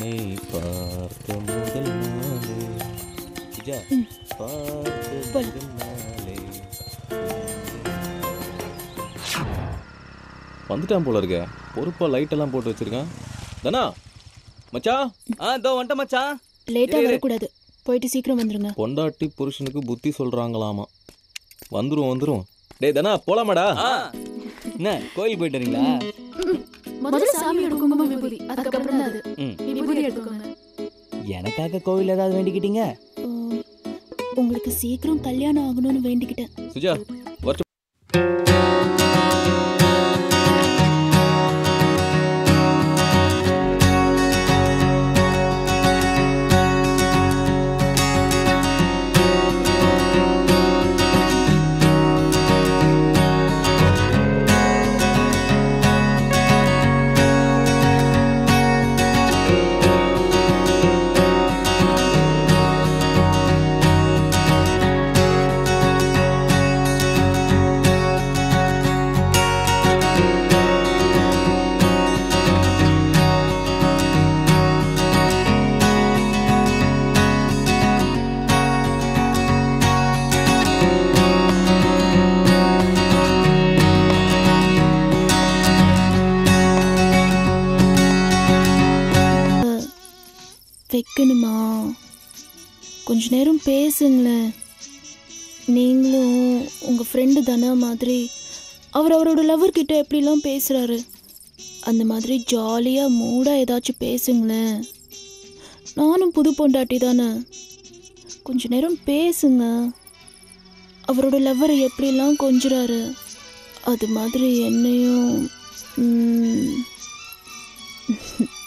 உன்னை பார்த்த முதல் நாளே விஜயா பார்த்த முதல் நாளே வந்துட்டான் போல இருக்க பொறுப்பா லைட் எல்லாம் போட்டு வச்சிருக்கான் தனா மச்சான் ஆ இதோ வந்துட்ட மச்சான் லேட்டா வரக்கூடாது போயிட்டு சீக்கிரம் வந்துருங்க பொண்டாட்டி புருஷனுக்கு புத்தி சொல்றாங்களாமா வந்துரும் வந்துரும் டேய் தனா போலாமாடா ஆ என்ன கோயில் போயிட்டு வரீங்களா முதல்ல சாமியோட குங்குமம் விபூதி அதுக்கப்புறம் தான் அது ம். விபூதி எடுத்துக்கோங்க எனக்காக கோவில் ஏதாவது வேண்டிக்கிட்டீங்க ஓ, உங்களுக்கு சீக்கிரம் கல்யாணம் ஆகணும்னு வேண்டிக்கிட்டேன் சுஜா வரட்டும் வைக்கணுமா கொஞ்ச நேரம் பேசுங்களேன் நீங்களும் உங்க ஃப்ரெண்டு தானே மாதிரி அவர் அவரோட லவர் கிட்ட எப்படிலாம் பேசுறாரு அந்த மாதிரி ஜாலியா மூடா ஏதாச்சும் பேசுங்களேன் நானும் புது பொண்டாட்டி தானே கொஞ்ச நேரம் பேசுங்க அவரோட லவர் எப்படிலாம் கொஞ்சுறாரு அது மாதிரி என்னையும் ம்,